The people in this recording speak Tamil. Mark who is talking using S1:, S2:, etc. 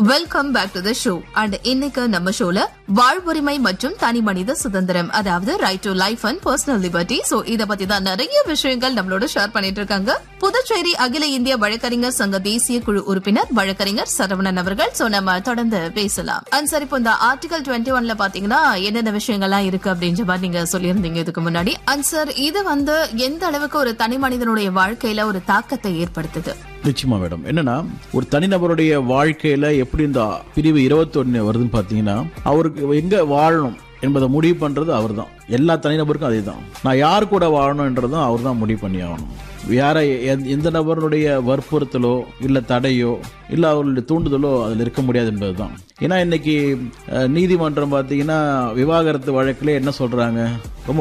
S1: welcome back to the show and இன்னைக்கு நம்ம ஷோல வாழ்வுரிமை மற்றும் தனி மனித சுதந்திரம் அதாவது right to life and personal liberty so இத பத்தி தான் நிறைய விஷயங்கள் நம்மளோட ஷேர் பண்ணிட்டு இருக்காங்க புதுச்சேரி அகில இந்திய வழக்கறிஞர் சங்க தேசிய குழு உறுப்பினர் வழக்கறிஞர் சரவணன் அவர்கள் சோ நம்ம தொடர்ந்து பேசலாம் அண்ட் சார் இப்போ இந்த ஆர்டிகல் டுவெண்ட்டி ஒன்ல பாத்தீங்கன்னா என்னென்ன விஷயங்கள்லாம் இருக்கு அப்படின்ற மாதிரி நீங்க சொல்லியிருந்தீங்க இதுக்கு முன்னாடி அண்ட் சார் இது வந்து எந்த அளவுக்கு ஒரு தனி மனிதனுடைய வாழ்க்கையில ஒரு தாக்கத்தை ஏற்படுத்துது
S2: நிச்சயமா மேடம் என்னன்னா ஒரு தனிநபருடைய வாழ்க்கையில எப்படி இந்த பிரிவு இருபத்தொன்னு வருதுன்னு பாத்தீங்கன்னா அவருக்கு எங்க வாழணும் என்பதை முடிவு பண்றது அவர்தான் எல்லா தனிநபருக்கும் அதே தான் நான் யார் கூட வாழணும்ன்றதும் அவர் தான் முடிவு பண்ணி ஆகணும் யாரை எந்த- எந்த நபருடைய வற்புறுத்தலோ இல்ல தடையோ இல்ல அவர்களுடைய தூண்டுதலோ அதில் இருக்க முடியாது என்பதுதான் ஏன்னா இன்னைக்கு அஹ், நீதிமன்றம் பார்த்தீங்கன்னா விவாகரத்து வழக்கில் என்ன சொல்றாங்க ரொம்ப